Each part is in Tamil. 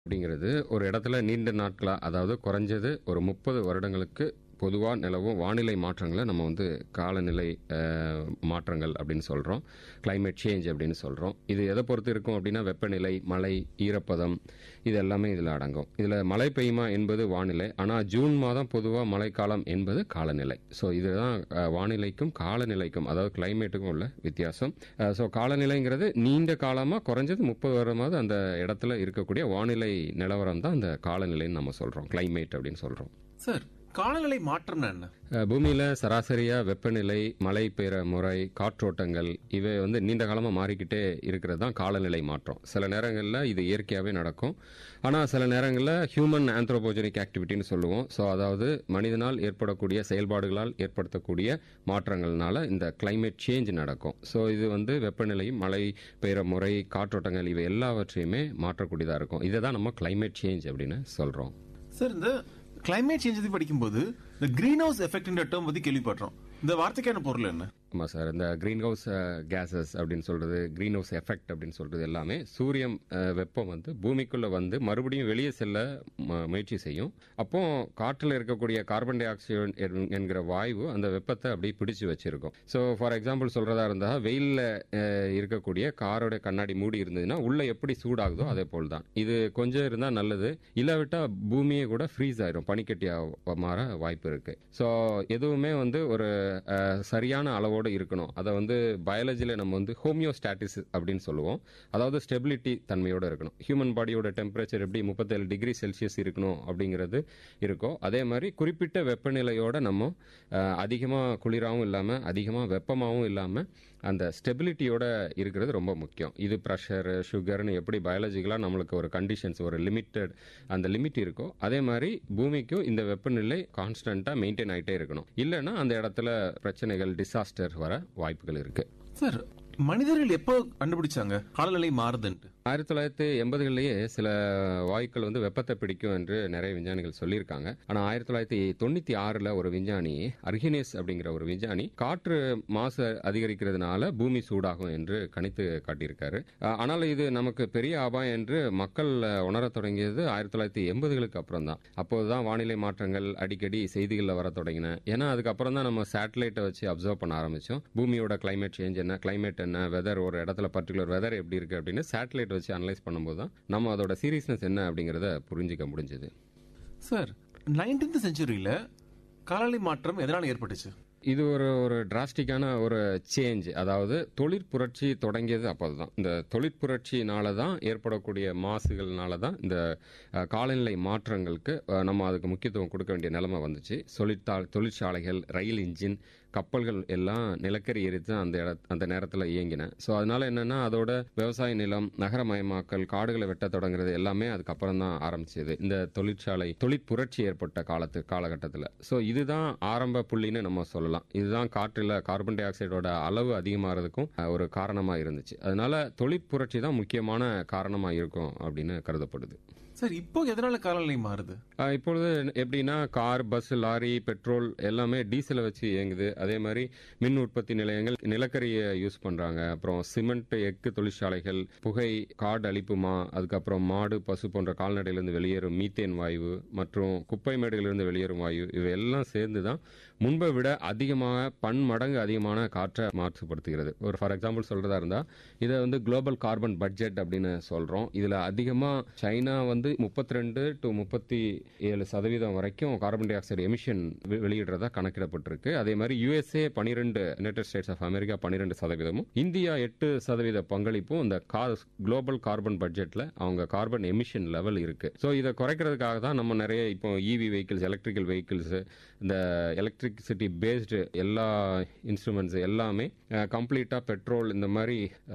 அப்படிங்கிறது ஒரு இடத்துல நீண்ட நாட்களா அதாவது குறைஞ்சது ஒரு முப்பது வருடங்களுக்கு பொதுவாக நிலவும் வானிலை மாற்றங்களை நம்ம வந்து காலநிலை அஹ், மாற்றங்கள் அப்படின்னு சொல்கிறோம் climate சேஞ்ச் அப்படின்னு சொல்கிறோம் இது எதை பொறுத்து இருக்கும் அப்படின்னா வெப்பநிலை மழை ஈரப்பதம் இது எல்லாமே இதில் அடங்கும் இதில் மழை பெய்யுமா என்பது வானிலை ஆனால் ஜூன் மாதம் பொதுவாக மழைக்காலம் என்பது காலநிலை ஸோ இதுதான் அஹ், வானிலைக்கும் காலநிலைக்கும் அதாவது கிளைமேட்டுக்கும் உள்ள வித்தியாசம் ஸோ காலநிலைங்கிறது நீண்ட காலமாக குறைஞ்சது முப்பது வருடமாவது அந்த இடத்துல இருக்கக்கூடிய வானிலை நிலவரம் தான் அந்த காலநிலைன்னு நம்ம சொல்கிறோம் climate அப்படின்னு சொல்கிறோம் சார் காலநிலை மாற்றம்னா என்ன அஹ் பூமியில சராசரியா வெப்பநிலை மழை பெய்கிற முறை காற்றோட்டங்கள் இவை வந்து நீண்ட காலமா மாறிக்கிட்டே இருக்கிறது தான் காலநிலை மாற்றம் சில நேரங்களில் இது இயற்கையாகவே நடக்கும் ஆனால் சில நேரங்களில் ஹியூமன் ஆந்த்ரோபோஜெனிக் ஆக்டிவிட்டின்னு சொல்லுவோம் ஸோ அதாவது மனிதனால் ஏற்படக்கூடிய செயல்பாடுகளால் ஏற்படுத்தக்கூடிய மாற்றங்கள்னால இந்த climate சேஞ்ச் நடக்கும் ஸோ இது வந்து வெப்பநிலை மழை பெய்கிற முறை காற்றோட்டங்கள் இவை எல்லாவற்றையுமே மாற்றக்கூடியதாக இருக்கும் இதை தான் நம்ம climate சேஞ்ச் அப்படின்னு சொல்கிறோம் சார் இந்த கிளைமேட் சேஞ்ச் பத்தி படிக்கும்போது இந்த கிரீன் ஹவுஸ் எஃபெக்ட்ன்ற டேர்ம் பத்தி கேள்விப்படுறோம் இந்த வார்த்தைக்கான பொருள் என்ன ஆமாம் சார் இந்த க்ரீன் ஹவுஸ் கேசஸ் அப்படின்னு சொல்றது க்ரீன் ஹவுஸ் எஃபெக்ட் அப்படின்னு சொல்றது எல்லாமே சூரியன் அஹ், வெப்பம் வந்து பூமிக்குள்ள வந்து மறுபடியும் வெளியே செல்ல ம- முயற்சி செய்யும் அப்போ காற்றில் இருக்கக்கூடிய கார்பன் டை ஆக்சைடு என்- என்கிற வாயு அந்த வெப்பத்தை அப்படியே பிடிச்சு வச்சிருக்கும் ஸோ ஃபார் எக்ஸாம்பிள் சொல்றதா இருந்தா வெயிலில் இருக்கக்கூடிய காரோட கண்ணாடி மூடி இருந்ததுன்னா உள்ள எப்படி சூடாகுதோ அதே போல் தான் இது கொஞ்சம் இருந்தால் நல்லது இல்லாவிட்டா பூமியே கூட ஃப்ரீஸ் ஆயிரும் பனிக்கட்டியா மாற வாய்ப்பு இருக்கு ஸோ எதுவுமே வந்து ஒரு அஹ், சரியான அளவோடு இருக்கணும் அதை வந்து பயாலஜியில் நம்ம வந்து ஹோமியோஸ்டாட்டிஸ் அப்படின்னு சொல்லுவோம் அதாவது ஸ்டெபிலிட்டி தன்மையோட இருக்கணும் ஹியூமன் பாடியோட டெம்பரேச்சர் எப்படி முப்பத்தேழு டிகிரி செல்சியஸ் இருக்கணும் அப்படிங்கிறது இருக்கோ அதே மாதிரி குறிப்பிட்ட வெப்பநிலையோட நம்ம அதிகமாக குளிராகவும் இல்லாமல் அதிகமாக வெப்பமாகவும் இல்லாமல் அந்த ஸ்டெபிலிட்டியோட இருக்கிறது ரொம்ப முக்கியம் இது ப்ரெஷர் சுகர்னு எப்படி பயாலஜிக்கலாக நம்மளுக்கு ஒரு கண்டிஷன்ஸ் ஒரு லிமிட்டட் அந்த லிமிட் இருக்கோ அதே மாதிரி பூமிக்கும் இந்த வெப்பநிலை கான்ஸ்டன்ட்டாக மெயின்டைன் ஆகிட்டே இருக்கணும் இல்லைன்னா அந்த இடத்துல பிரச்சனைகள் டிசாஸ்டர் வர வாய்ப்புகள் இருக்கு சார் மனிதர்கள் எப்போ கண்டுபிடிச்சாங்க காலநிலை மாறுதுன்ட்டு ஆயிரத்தி தொள்ளாயிரத்தி எண்பதுகளிலேயே சில வாயுக்கள் வந்து வெப்பத்தை பிடிக்கும் என்று நிறைய விஞ்ஞானிகள் சொல்லியிருக்காங்க ஆனால் ஆயிரத்தி தொள்ளாயிரத்தி தொண்ணூத்தி ஆறுல ஒரு விஞ்ஞானி அர்கினேஸ் அப்படிங்கிற ஒரு விஞ்ஞானி காற்று மாசு அதிகரிக்கிறதுனால பூமி சூடாகும் என்று கணித்து காட்டியிருக்காரு அஹ், ஆனால் இது நமக்கு பெரிய அபாயம் என்று மக்கள் அஹ், உணரத் தொடங்கியது ஆயிரத்தி தொள்ளாயிரத்தி எண்பதுகளுக்கு அப்புறம் தான் அப்போதுதான் வானிலை மாற்றங்கள் அடிக்கடி செய்திகளில் வர தொடங்கின ஏன்னா அதுக்கப்புறம் தான் நம்ம சேட்டலைட்டை வச்சு அப்சர்வ் பண்ண ஆரம்பிச்சோம் பூமியோட climate சேஞ்ச் என்ன climate என்ன வெதர் ஒரு இடத்துல பர்டிகுலர் வெதர் எப்படி இருக்கு அப்படின்னு சேட்டலைட் வச்சு அனலைஸ் பண்ணும்போது தான் நம்ம அதோட சீரியஸ்னஸ் என்ன அப்படிங்கறத புரிஞ்சிக்க முடிஞ்சது சார் நைன்டீன்த் செஞ்சுரியில காலநிலை மாற்றம் எதனால ஏற்பட்டுச்சு இது ஒரு ஒரு டிராஸ்டிக்கான ஒரு சேஞ்ச் அதாவது தொழிற்புரட்சி தொடங்கியது அப்போதுதான் இந்த தொழிற்புரட்சினால தான் ஏற்படக்கூடிய மாசுகள்னால தான் இந்த அஹ், காலநிலை மாற்றங்களுக்கு அஹ், நம்ம அதுக்கு முக்கியத்துவம் கொடுக்க வேண்டிய நிலைமை வந்துச்சு தொழிற்சா தொழிற்சாலைகள் ரயில் இன்ஜின் கப்பல்கள் எல்லாம் நிலக்கரி எரித்து அந்த இட அந்த நேரத்தில் இயங்கின ஸோ அதனால என்னன்னா அதோட விவசாய நிலம் நகரமயமாக்கல் காடுகளை வெட்ட தொடங்குறது எல்லாமே அதுக்கப்புறம் தான் ஆரம்பிச்சது இந்த தொழிற்சாலை தொழிற்புரட்சி ஏற்பட்ட காலத்து காலகட்டத்தில் ஸோ இதுதான் ஆரம்ப புள்ளின்னு நம்ம சொல்லலாம் இதுதான் காற்றில் கார்பன் டை ஆக்சைடோட அளவு அதிகமாகிறதுக்கும் அஹ், ஒரு காரணமா இருந்துச்சு அதனால தொழிற்புரட்சி தான் முக்கியமான காரணமா இருக்கும் அப்படின்னு கருதப்படுது சார் இப்போ எதனால காலநிலை மாறுது ஆஹ் இப்பொழுது எப்படின்னா கார் பஸ் லாரி பெட்ரோல் எல்லாமே டீசலை வச்சு இயங்குது அதே மாதிரி மின் உற்பத்தி நிலையங்கள் நிலக்கரியை யூஸ் பண்றாங்க அப்புறம் சிமெண்ட் எஃகு தொழிற்சாலைகள் புகை காடு அழிப்புமா அதுக்கப்புறம் மாடு பசு போன்ற கால்நடையிலிருந்து வெளியேறும் மீத்தேன் வாயு மற்றும் குப்பை மேடுகளிலிருந்து வெளியேறும் வாயு இவையெல்லாம் சேர்ந்து தான் முன்பை விட அதிகமாக பன்மடங்கு அதிகமான காற்றை மாசுபடுத்துகிறது ஒரு ஃபார் எக்ஸாம்பிள் சொல்றதா இருந்தா இதை வந்து குளோபல் கார்பன் பட்ஜெட் அப்படின்னு சொல்றோம் இதுல அதிகமா சைனா வந்து முப்பத்தி ரெண்டு டு முப்பத்தி ஏழு சதவீதம் வரைக்கும் கார்பன் டை ஆக்சைடு எமிஷன் வெளியிடுறதா கணக்கிடப்பட்டிருக்கு அதே மாதிரி யுஎஸ்ஏ பனிரெண்டு யுனைடெட் ஸ்டேட்ஸ் ஆஃப் அமெரிக்கா பன்னிரெண்டு சதவீதமும் இந்தியா எட்டு சதவீத பங்களிப்பும் இந்த குளோபல் கார்பன் பட்ஜெட்ல அவங்க கார்பன் எமிஷன் லெவல் இருக்கு ஸோ இதை குறைக்கிறதுக்காக தான் நம்ம நிறைய இப்போ இவி வெஹிக்கிள்ஸ் எலக்ட்ரிக்கல் வெஹிக்கிள்ஸ் இந்த எலக்ட்ரிசிட்டி பேஸ்டு எல்லா இன்ஸ்ட்ருமெண்ட்ஸ் எல்லாமே கம்ப்ளீட்டா பெட்ரோல் இந்த மாதிரி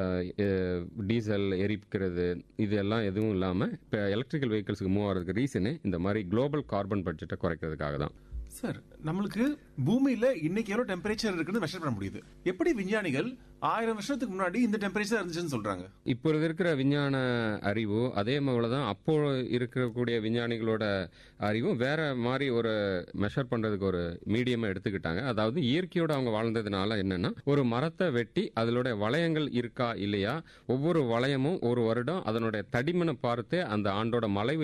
டீசல் எரிக்கிறது இது எல்லாம் எதுவும் இல்லாம இப்போ எலக்ட்ரிக்கல் வெஹிக்கிள்ஸ்க்கு மூவ் ஆகிறதுக்கு ரீசனே இந்த மாதிரி குளோபல் கார்பன் பட்ஜெட்டை குறைக்கிறதுக்காக தான் சார் நம்மளுக்கு பூமியில இன்னைக்கு எவ்வளவு டெம்பரேச்சர் இருக்குன்னு மெஷர் பண்ண முடியுது எப்படி விஞ்ஞானிகள் ஆயிரம் வருஷத்துக்கு முன்னாடி இந்த டெம்பரேச்சர் இருந்துச்சுன்னு சொல்றாங்க இப்பொழுது இருக்கிற விஞ்ஞான அறிவு அதே மாதிரி தான் அப்போ இருக்கக்கூடிய விஞ்ஞானிகளோட அறிவும் வேற மாதிரி ஒரு மெஷர் பண்றதுக்கு ஒரு மீடியமா எடுத்துக்கிட்டாங்க அதாவது இயற்கையோட அவங்க வாழ்ந்ததுனால என்னன்னா ஒரு மரத்தை வெட்டி அதனுடைய வளையங்கள் இருக்கா இல்லையா ஒவ்வொரு வளையமும் ஒரு வருடம் அதனுடைய தடிமனை பார்த்து அந்த ஆண்டோட மலை